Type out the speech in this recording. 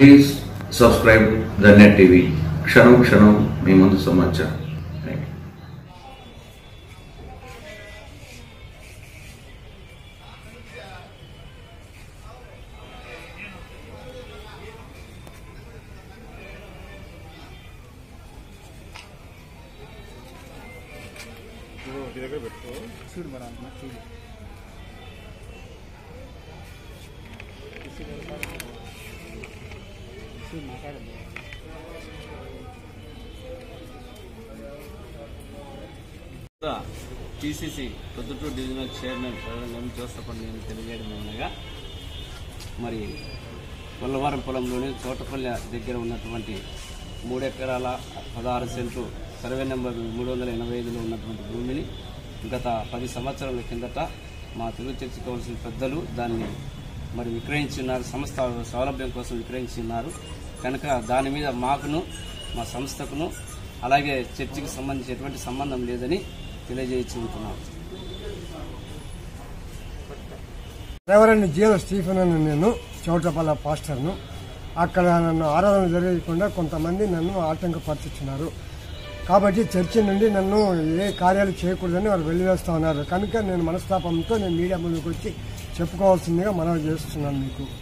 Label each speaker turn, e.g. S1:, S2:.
S1: please subscribe the net TV క్షణం క్షణం మీ ముందు సమాచారం థ్యాంక్ యూ
S2: చూడు మరి అంటున్నా చూడు చూడు మాట్లాడండి
S3: TCC Proddatur divisional chairman M Joseph అని నేను తెలియజేయడం ఏమనగా మరి కొల్లవరం పొలంలోని చోటపల్లి దగ్గర ఉన్నటువంటి మూడు ఎకరాల పదహారు సెంట్లు సర్వే నెంబర్ మూడు వందల ఎనభై ఐదులో ఉన్నటువంటి భూమిని గత పది సంవత్సరాల కిందట మా తెలుగు చర్చి కౌన్సిల్ పెద్దలు దాన్ని మరి విక్రయించున్నారు సంస్థ సౌలభ్యం కోసం విక్రయించున్నారు కనుక దాని మీద మాకును మా సంస్థకును అలాగే చర్చికి సంబంధించి ఎటువంటి సంబంధం లేదని తెలియజేయించి ఉంటున్నాం
S4: రెవరెండ్ జిఎల్ స్టీఫెన్ అని నేను చౌటపల్ల పాస్టర్ను అక్కడ నన్ను ఆరాధన జరగకుండా కొంతమంది నన్ను ఆటంకపరుచుతున్నారు కాబట్టి చర్చి నుండి నన్ను ఏ కార్యాలు చేయకూడదని వారు వెళ్లివేస్తా ఉన్నారు కనుక నేను మనస్తాపంతో నేను మీడియా ముందుకు వచ్చి చెప్పుకోవాల్సిందిగా మనవి చేస్తున్నాను మీకు